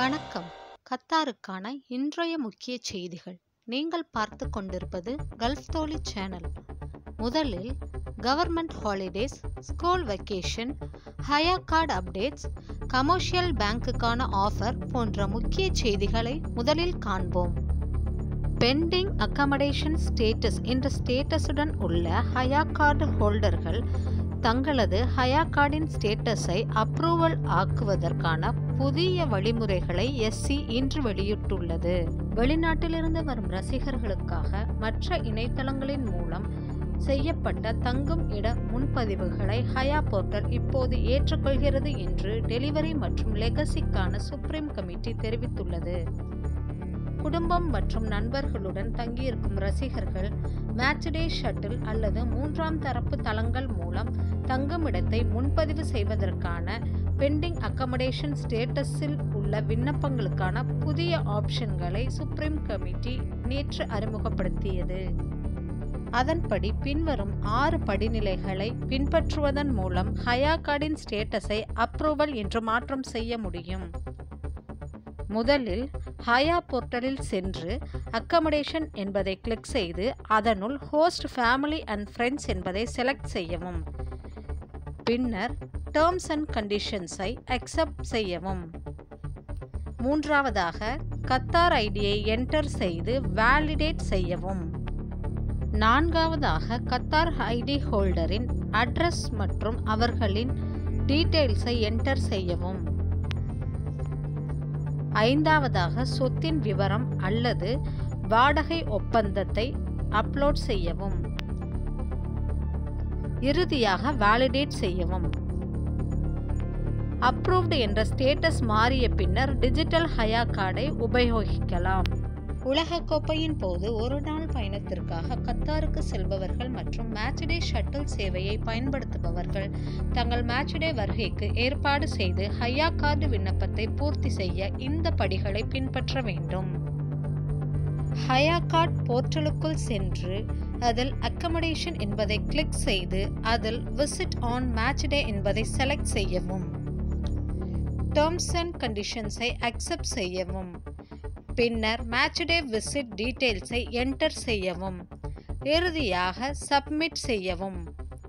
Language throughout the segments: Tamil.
வணக்கம் கத்தாருக்கான இன்றைய முக்கிய செய்திகள் நீங்கள் பார்த்து கொண்டிருப்பது கல்ஃப் தோழி சேனல் முதலில் government holidays school vacation Hayya card updates commercial பேங்க்குக்கான ஆஃபர் போன்ற முக்கிய செய்திகளை முதலில் காண்போம் பெண்டிங் அக்கமடேஷன் ஸ்டேட்டஸ் என்ற ஸ்டேட்டஸுடன் உள்ள ஹயா கார்டு ஹோல்டர்கள் தங்களது ஹயா கார்டின் ஸ்டேட்டஸை அப்ரூவல் ஆக்குவதற்கான புதிய வழிமுறைகளை எஸ்சி இன்று வெளியிட்டுள்ளது வெளிநாட்டிலிருந்து வரும் ரசிகர்களுக்காக மற்ற இணையதளங்களின் மூலம் செய்யப்பட்ட தங்கும் இட முன்பதிவுகளை ஹயா போர்ட்டல் இப்போது ஏற்றுக்கொள்கிறது என்று டெலிவரி மற்றும் லெகசிக்கான சுப்ரீம் கமிட்டி தெரிவித்துள்ளது குடும்பம் மற்றும் நண்பர்களுடன் தங்கியிருக்கும் ரசிகர்கள் மேட்ச் டே ஷட்டில் அல்லது மூன்றாம் தரப்பு தளங்கள் மூலம் தங்குமிடத்தை முன்பதிவு செய்வதற்கான பெண்டிங் அக்கமடேஷன் ஸ்டேட்டஸில் உள்ள விண்ணப்பங்களுக்கான புதிய ஆப்ஷன்களை சுப்ரீம் கமிட்டி நேற்று அறிமுகப்படுத்தியது அதன்படி பின்வரும் ஆறு படிநிலைகளை பின்பற்றுவதன் மூலம் ஹயா கார்டின் ஸ்டேட்டஸை அப்ரூவல் என்று மாற்றம் செய்ய முடியும் முதலில் ஹயா போர்ட்டலில் சென்று அக்கமடேஷன் என்பதை கிளிக் செய்து அதனுள் ஹோஸ்ட் ஃபேமிலி அண்ட் ஃப்ரெண்ட்ஸ் என்பதை செலக்ட் செய்யவும் பின்னர் டேர்ம்ஸ் அண்ட் கண்டிஷன்ஸை அக்செப்ட் செய்யவும் மூன்றாவதாக கத்தார் ஐடியை என்டர் செய்து வேலிடேட் செய்யவும் நான்காவதாக கத்தார் ஐடி ஹோல்டரின் அட்ரஸ் மற்றும் அவர்களின் டீட்டெயில்ஸை என்டர் செய்யவும் ஐந்தாவதாக சொத்தின் விவரம் அல்லது வாடகை ஒப்பந்தத்தை அப்லோட் செய்யவும் இறுதியாக வேலிடேட் செய்யவும் அப்ரூவ்டு என்ற ஸ்டேட்டஸ் மாறிய பின்னர் டிஜிட்டல் ஹயா கார்டை உபயோகிக்கலாம் உலகக்கோப்பையின் போது ஒரு நாள் பயணத்திற்காக கத்தாருக்கு செல்பவர்கள் மற்றும் மேட்ச்டே ஷட்டில் சேவையை பயன்படுத்துபவர்கள் தங்கள் மேட்ச்டே வருகைக்கு ஏற்பாடு செய்து ஹையா கார்டு விண்ணப்பத்தை பூர்த்தி செய்ய இந்த படிகளை பின்பற்ற வேண்டும் ஹயா கார்ட் போர்ட்டலுக்குள் சென்று அதில் அக்கமடேஷன் என்பதை கிளிக் செய்து அதில் விசிட் ஆன் மேட்ச் டே என்பதை செலக்ட் செய்யவும் டேர்ம்ஸ் அண்ட் கண்டிஷன்ஸை அக்செப்ட் செய்யவும் பின்னர் மேட்ச் டே விசிட் டீட்டெயில்ஸை என்டர் செய்யவும் இறுதியாக சப்மிட் செய்யவும்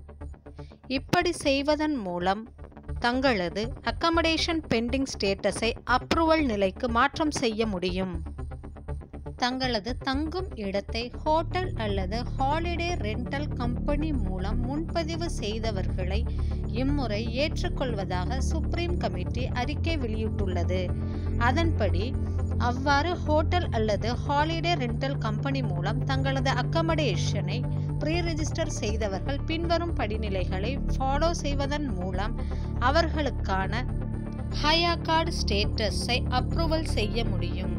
இப்படி செய்வதன் மூலம் தங்களது அக்கமடேஷன் பெண்டிங் ஸ்டேட்டஸை அப்ரூவல் நிலைக்கு மாற்றம் செய்ய முடியும் தங்களது தங்கும் இடத்தை ஹோட்டல் அல்லது ஹாலிடே ரெண்டல் கம்பெனி மூலம் முன்பதிவு செய்தவர்களை இம்முறை ஏற்றுக்கொள்வதாக சுப்ரீம் கமிட்டி அறிக்கை வெளியிட்டுள்ளது அதன்படி அவ்வாறு ஹோட்டல் அல்லது ஹாலிடே ரெண்டல் கம்பெனி மூலம் தங்களது அக்கமடேஷனை ப்ரீ ரெஜிஸ்டர் செய்தவர்கள் பின்வரும் படிநிலைகளை ஃபாலோ செய்வதன் மூலம் அவர்களுக்கான ஹயா கார்டு ஸ்டேட்டஸை அப்ரூவல் செய்ய முடியும்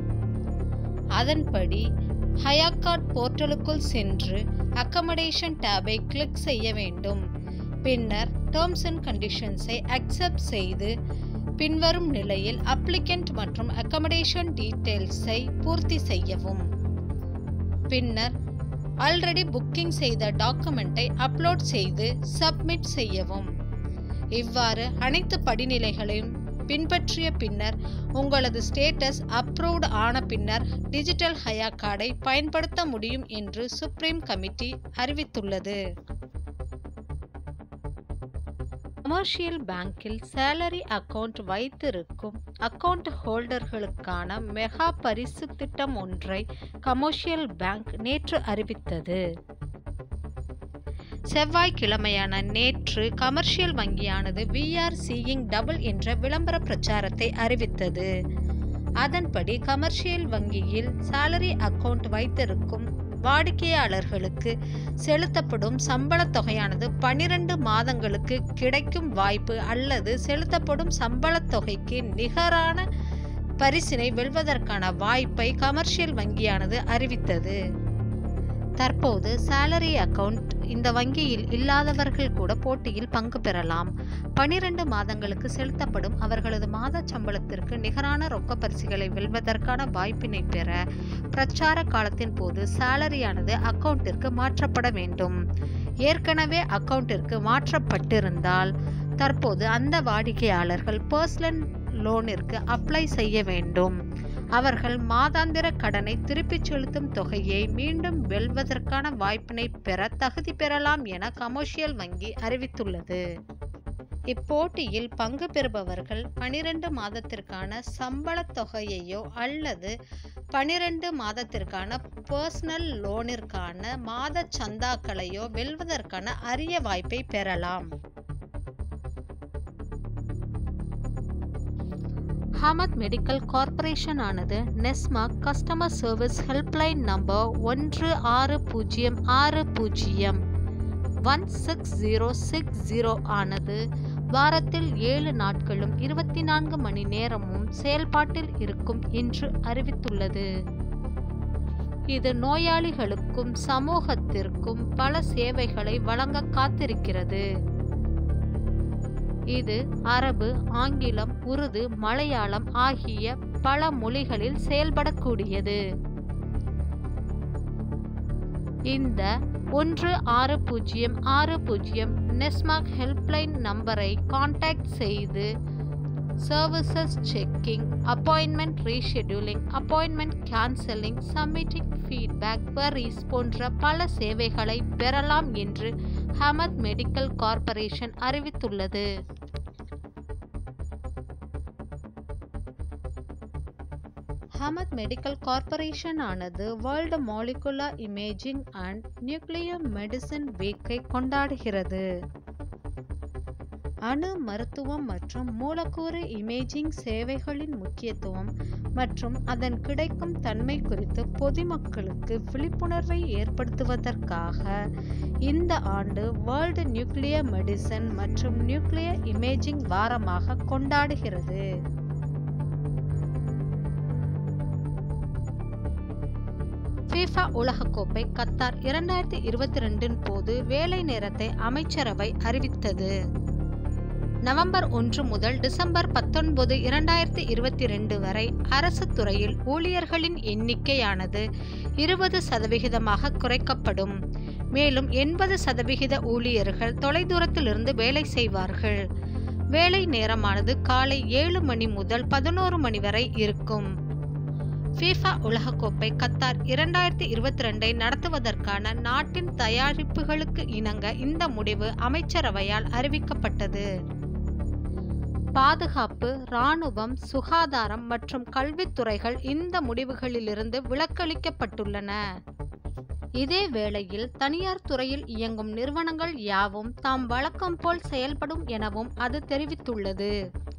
அதன்படி ஹயாகார்ட் போர்ட்டலுக்குள் சென்று அக்கமடேஷன் டேபை கிளிக் செய்ய வேண்டும் பின்னர் டேர்ம்ஸ் அண்ட் கண்டிஷன்ஸை அக்செப்ட் செய்து பின்வரும் நிலையில் அப்ளிகண்ட் மற்றும் அக்கமடேஷன் டீட்டெயில்ஸை பூர்த்தி செய்யவும் பின்னர் ஆல்ரெடி புக்கிங் செய்த டாக்குமெண்ட்டை அப்லோட் செய்து சப்மிட் செய்யவும் இவ்வாறு அனைத்து படிநிலைகளையும் பின்பற்றிய பின்னர் உங்களது ஸ்டேட்டஸ் அப்ரூவ்டு ஆன பின்னர் டிஜிட்டல் ஹயா கார்டை பயன்படுத்த முடியும் என்று சுப்ரீம் கமிட்டி அறிவித்துள்ளது கமர்ஷியல் பேங்கில் சேலரி அக்கவுண்ட் வைத்திருக்கும் அக்கவுண்ட் ஹோல்டர்களுக்கான மெகா பரிசு திட்டம் ஒன்றை கமர்ஷியல் பேங்க் நேற்று அறிவித்தது செவ்வாய்க்கிழமையான நேற்று கமர்ஷியல் வங்கியானது விஆர் சீயிங் டபுள் என்ற விளம்பர பிரச்சாரத்தை அறிவித்தது அதன்படி கமர்ஷியல் வங்கியில் சேலரி அக்கவுண்ட் வைத்திருக்கும் வாடிக்கையாளர்களுக்கு செலுத்தப்படும் சம்பளத் தொகையானது பனிரெண்டு மாதங்களுக்கு கிடைக்கும் வாய்ப்பு அல்லது செலுத்தப்படும் சம்பளத் தொகைக்கு நிகரான பரிசினை வெல்வதற்கான வாய்ப்பை கமர்ஷியல் வங்கியானது அறிவித்தது தற்போது சேலரி அக்கவுண்ட் இந்த வங்கியில் இல்லாதவர்கள் கூட போட்டியில் பங்கு பெறலாம் பனிரெண்டு மாதங்களுக்கு செலுத்தப்படும் அவர்களது மாத சம்பளத்திற்கு நிகரான ரொக்க பரிசுகளை வெல்வதற்கான வாய்ப்பினை பெற பிரச்சார காலத்தின் போது சேலரியானது அக்கவுண்டிற்கு மாற்றப்பட வேண்டும் ஏற்கனவே அக்கவுண்டிற்கு மாற்றப்பட்டிருந்தால் தற்போது அந்த வாடிக்கையாளர்கள் பர்சனல் லோனிற்கு அப்ளை செய்ய வேண்டும் அவர்கள் மாதாந்திர கடனை திருப்பிச் செலுத்தும் தொகையை மீண்டும் வெல்வதற்கான வாய்ப்பினை பெற தகுதி பெறலாம் என கமர்ஷியல் வங்கி அறிவித்துள்ளது இப்போட்டியில் பங்கு பெறுபவர்கள் பனிரெண்டு மாதத்திற்கான சம்பளத் தொகையையோ அல்லது பனிரெண்டு மாதத்திற்கான பர்சனல் லோனிற்கான மாத சந்தாக்களையோ வெல்வதற்கான அரிய வாய்ப்பை பெறலாம் ஹமத் மெடிக்கல் கார்ப்பரேஷன் ஆனது Nesmak customer service helpline number ஒன்று ஆறு பூஜ்ஜியம் ஆறு பூஜ்ஜியம் one six zero six zero ஆனது வாரத்தில் ஏழு நாட்களும் இருபத்தி நான்கு மணி நேரமும் செயல்பாட்டில் இருக்கும் என்று அறிவித்துள்ளது இது நோயாளிகளுக்கும் சமூகத்திற்கும் பல சேவைகளை வழங்க காத்திருக்கிறது இது அரபு ஆங்கிலம் உருது மலையாளம் ஆகிய பல மொழிகளில் செயல்படக்கூடியது இந்த ஒன்று ஆறு பூஜ்ஜியம் ஆறு பூஜ்ஜியம் நெஸ்மாக் ஹெல்ப்லைன் நம்பரை காண்டாக்ட் செய்து services checking appointment rescheduling appointment canceling submitting feedback queries போன்ற பல சேவைகளை பெறலாம் என்று ஹமத் மெடிக்கல் கார்ப்பரேஷன் அறிவித்துள்ளது ஹமத் மெடிக்கல் கார்ப்பரேஷன் ஆனது world molecular imaging and nuclear medicine வீக்கை கொண்டாடுகிறது அணு மருத்துவம் மற்றும் மூலக்கூறு இமேஜிங் சேவைகளின் முக்கியத்துவம் மற்றும் அதன் கிடைக்கும் தன்மை குறித்து பொதுமக்களுக்கு விழிப்புணர்வை ஏற்படுத்துவதற்காக இந்த ஆண்டு வேர்ல்டு நியூக்ளியர் மெடிசன் மற்றும் நியூக்ளியர் இமேஜிங் வாரமாக கொண்டாடுகிறது ஃபீஃபா உலகக்கோப்பை கத்தார் இரண்டாயிரத்தி இருபத்தி ரெண்டின் போது வேலை நேரத்தை அமைச்சரவை அறிவித்தது நவம்பர் ஒன்று முதல் டிசம்பர் பத்தொன்பது இரண்டாயிரத்தி இருபத்தி ரெண்டு வரை அரசு துறையில் ஊழியர்களின் எண்ணிக்கையானது இருபது சதவிகிதமாக குறைக்கப்படும் மேலும் எண்பது சதவிகித ஊழியர்கள் தொலைதூரத்திலிருந்து வேலை செய்வார்கள் வேலை நேரமானது காலை ஏழு மணி முதல் பதினோரு மணி வரை இருக்கும் ஃபீஃபா உலகக்கோப்பை கத்தார் இரண்டாயிரத்தி இருபத்தி ரெண்டை நடத்துவதற்கான நாட்டின் தயாரிப்புகளுக்கு இணங்க இந்த முடிவு அமைச்சரவையால் அறிவிக்கப்பட்டது பாதுகாப்பு இராணுவம் சுகாதாரம் மற்றும் கல்வித்துறைகள் இந்த முடிவுகளிலிருந்து விலக்களிக்கப்பட்டுள்ளன இதே வேளையில் தனியார் துறையில் இயங்கும் நிறுவனங்கள் யாவும் தாம் வழக்கம் போல் செயல்படும் எனவும் அது தெரிவித்துள்ளது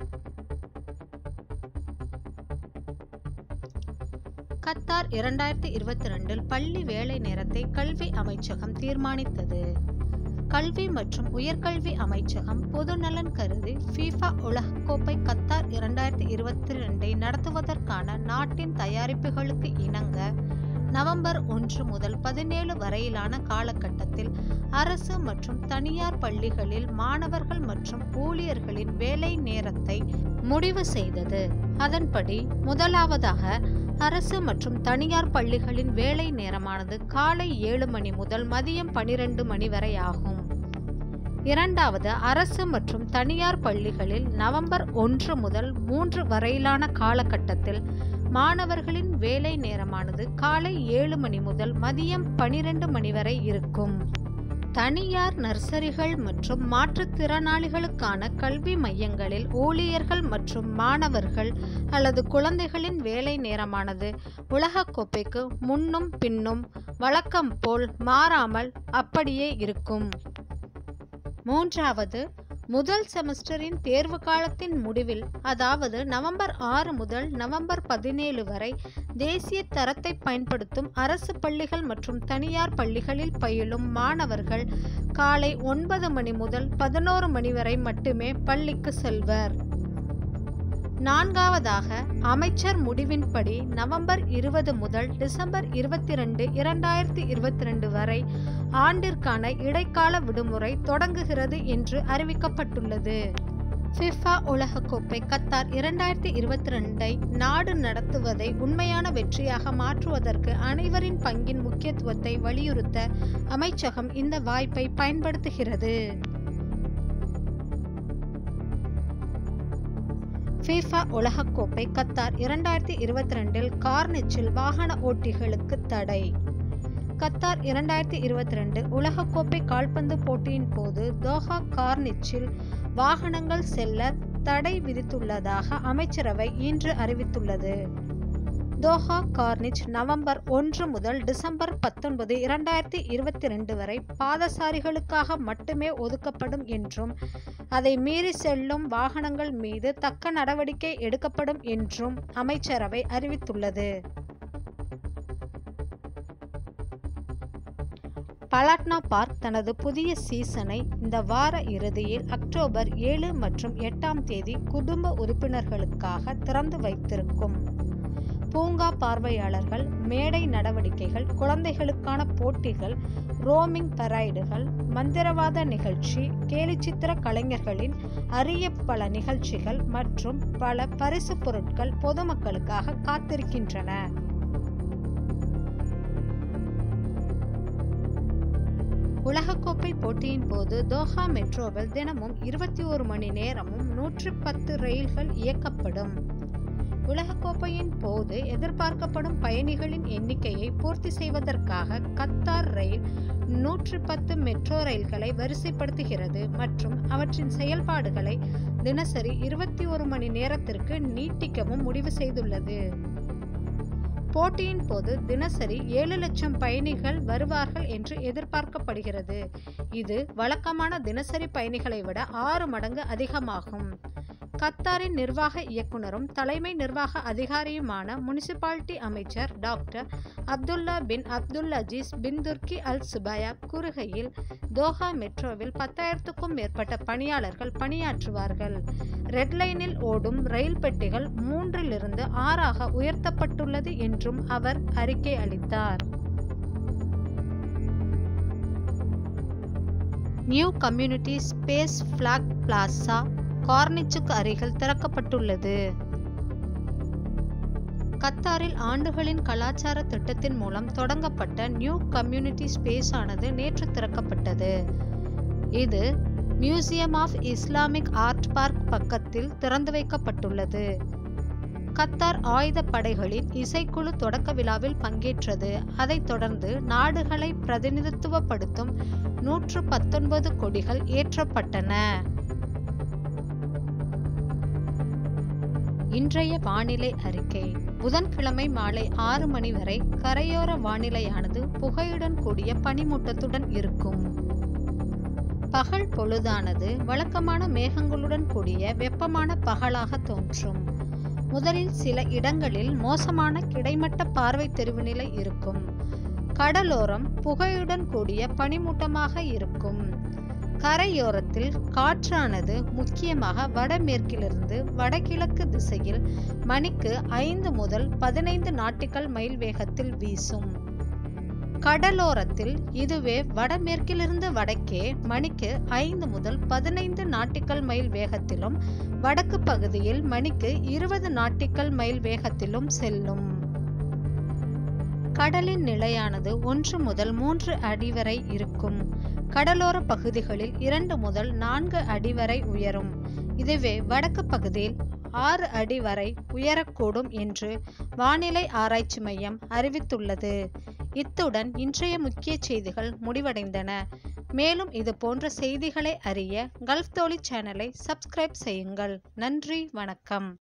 கத்தார் இரண்டாயிரத்தி இருபத்தி ரெண்டில் பள்ளி வேலை நேரத்தை கல்வி அமைச்சகம் தீர்மானித்தது கல்வி மற்றும் உயர்கல்வி அமைச்சகம் பொதுநலன் கருதி ஃபீஃபா உலகக்கோப்பை கத்தார் இரண்டாயிரத்தி இருபத்தி ரெண்டை நடத்துவதற்கான நாட்டின் தயாரிப்புகளுக்கு இணங்க நவம்பர் ஒன்று முதல் பதினேழு வரையிலான காலகட்டத்தில் அரசு மற்றும் தனியார் பள்ளிகளில் மாணவர்கள் மற்றும் ஊழியர்களின் வேலை நேரத்தை முடிவு செய்தது அதன்படி முதலாவதாக அரசு மற்றும் தனியார் பள்ளிகளின் வேலை நேரமானது காலை ஏழு மணி முதல் மதியம் பனிரெண்டு மணி வரை ஆகும் இரண்டாவது அரசு மற்றும் தனியார் பள்ளிகளில் நவம்பர் ஒன்று முதல் மூன்று வரையிலான காலகட்டத்தில் மாணவர்களின் வேலை நேரமானது காலை ஏழு மணி முதல் மதியம் பனிரெண்டு மணி வரை இருக்கும் தனியார் நர்சரிகள் மற்றும் மாற்றுத்திறனாளிகளுக்கான கல்வி மையங்களில் ஊழியர்கள் மற்றும் மாணவர்கள் அல்லது குழந்தைகளின் வேலை நேரமானது உலகக்கோப்பைக்கு முன்னும் பின்னும் வழக்கம் போல் மாறாமல் அப்படியே இருக்கும் மூன்றாவது முதல் செமஸ்டரின் தேர்வு காலத்தின் முடிவில் அதாவது நவம்பர் ஆறு முதல் நவம்பர் பதினேழு வரை தேசிய தரத்தை பயன்படுத்தும் அரசு பள்ளிகள் மற்றும் தனியார் பள்ளிகளில் பயிலும் மாணவர்கள் காலை ஒன்பது மணி முதல் பதினோரு மணி வரை மட்டுமே பள்ளிக்கு செல்வர் நான்காவதாக அமைச்சர் முடிவின்படி நவம்பர் இருபது முதல் டிசம்பர் இருபத்தி ரெண்டு இரண்டாயிரத்தி இருபத்தி ரெண்டு வரை ஆண்டிற்கான இடைக்கால விடுமுறை தொடங்குகிறது என்று அறிவிக்கப்பட்டுள்ளது ஃபிஃபா உலகக்கோப்பை கத்தார் இரண்டாயிரத்தி இருபத்தி ரெண்டை நாடு நடத்துவதை உண்மையான வெற்றியாக மாற்றுவதற்கு அனைவரின் பங்கின் முக்கியத்துவத்தை வலியுறுத்த அமைச்சகம் இந்த வாய்ப்பை பயன்படுத்துகிறது ஃபீஃபா உலகக்கோப்பை கத்தார் இரண்டாயிரத்தி இருபத்தி ரெண்டில் கார்னிச்சில் வாகன ஓட்டிகளுக்கு தடை கத்தார் இரண்டாயிரத்தி இருபத்தி ரெண்டு உலகக்கோப்பை கால்பந்து போட்டியின் போது தோஹா கார்னிச்சில் வாகனங்கள் செல்ல தடை விதித்துள்ளதாக அமைச்சரவை இன்று அறிவித்துள்ளது தோஹா கார்னிச் நவம்பர் ஒன்று முதல் டிசம்பர் பத்தொன்பது இரண்டாயிரத்தி இருபத்தி ரெண்டு வரை பாதசாரிகளுக்காக மட்டுமே ஒதுக்கப்படும் என்றும் அதை மீறி செல்லும் வாகனங்கள் மீது தக்க நடவடிக்கை எடுக்கப்படும் என்றும் அமைச்சரவை அறிவித்துள்ளது பலாட்னா பார்க் தனது புதிய சீசனை இந்த வார இறுதியில் அக்டோபர் ஏழு மற்றும் எட்டாம் தேதி குடும்ப உறுப்பினர்களுக்காக திறந்து வைத்திருக்கும் பூங்கா பார்வையாளர்கள் மேடை நடவடிக்கைகள் குழந்தைகளுக்கான போட்டிகள் ரோமிங் பரைடுகள் மந்திரவாத நிகழ்ச்சி கேலிச்சித்திர கலைஞர்களின் அரிய பல நிகழ்ச்சிகள் மற்றும் பல பரிசு பொருட்கள் பொதுமக்களுக்காக காத்திருக்கின்றன உலகக்கோப்பை போட்டியின் போது தோஹா மெட்ரோவில் தினமும் இருபத்தி ஒரு மணி நேரமும் நூற்றி பத்து ரயில்கள் இயக்கப்படும் உலகக்கோப்பையின் போது எதிர்பார்க்கப்படும் பயணிகளின் எண்ணிக்கையை பூர்த்தி செய்வதற்காக கத்தார் ரயில் நூற்றி பத்து மெட்ரோ ரயில்களை வரிசைப்படுத்துகிறது மற்றும் அவற்றின் செயல்பாடுகளை தினசரி இருபத்தி ஒரு மணி நேரத்திற்கு நீட்டிக்கவும் முடிவு செய்துள்ளது போட்டியின் போது தினசரி ஏழு லட்சம் பயணிகள் வருவார்கள் என்று எதிர்பார்க்கப்படுகிறது இது வழக்கமான தினசரி பயணிகளை விட ஆறு மடங்கு அதிகமாகும் கத்தாரின் நிர்வாக இயக்குனரும் தலைமை நிர்வாக அதிகாரியுமான முனிசிபாலிட்டி அமைச்சர் doctor Abdullah bin Abdul Aziz bin Turki al Subaie கூறுகையில் தோஹா மெட்ரோவில் பத்தாயிரத்துக்கும் மேற்பட்ட பணியாளர்கள் பணியாற்றுவார்கள் ரெட் லைனில் ஓடும் ரயில் பெட்டிகள் மூன்றிலிருந்து ஆறாக உயர்த்தப்பட்டுள்ளது என்றும் அவர் அறிக்கை அளித்தார் new community space block plaza கார்னிச்சுக்கு அருகில் திறக்கப்பட்டுள்ளது கத்தாரில் ஆண்டுகளின் கலாச்சார திட்டத்தின் மூலம் தொடங்கப்பட்ட நியூ கம்யூனிட்டி ஸ்பேஸ் ஆனது நேற்று திறக்கப்பட்டது இது museum of Islamic art park பக்கத்தில் திறந்து வைக்கப்பட்டுள்ளது கத்தார் ஆயுத படைகளின் இசைக்குழு தொடக்க விழாவில் பங்கேற்றது அதைத் தொடர்ந்து நாடுகளை பிரதிநிதித்துவப்படுத்தும் நூற்று பத்தொன்பது கொடிகள் ஏற்றப்பட்டன இன்றைய வானிலை அறிக்கை புதன்கிழமை மாலை ஆறு மணி வரை கரையோர வானிலையானது புகையுடன் கூடிய பனிமூட்டத்துடன் இருக்கும் பகல் பொழுதானது வழக்கமான மேகங்களுடன் கூடிய வெப்பமான பகலாக தோன்றும் முதலில் சில இடங்களில் மோசமான கிடைமட்ட பார்வை தெரிவு நிலை இருக்கும் கடலோரம் புகையுடன் கூடிய பனிமூட்டமாக இருக்கும் கரையோரத்தில் காற்றானது முக்கியமாக வடமேற்கிலிருந்து வடகிழக்கு திசையில் மணிக்கு ஐந்து முதல் பதினைந்து நாட்டிக்கல் மைல் வேகத்தில் வீசும் கடலோரத்தில் இதுவே வடமேற்கிலிருந்து வடக்கே மணிக்கு ஐந்து முதல் பதினைந்து நாட்டிக்கல் மைல் வேகத்திலும் வடக்கு பகுதியில் மணிக்கு இருபது நாட்டிக்கல் மைல் வேகத்திலும் செல்லும் கடலின் நிலையானது ஒன்று முதல் மூன்று அடி வரை இருக்கும் கடலோர பகுதிகளில் இரண்டு முதல் நான்கு அடி வரை உயரும் இதுவே வடக்கு பகுதியில் ஆறு அடி வரை உயரக்கூடும் என்று வானிலை ஆராய்ச்சி மையம் அறிவித்துள்ளது இத்துடன் இன்றைய முக்கிய செய்திகள் முடிவடைந்தன மேலும் இது போன்ற செய்திகளை அறிய கல்ஃப் தோழி சேனலை சப்ஸ்கிரைப் செய்யுங்கள் நன்றி வணக்கம்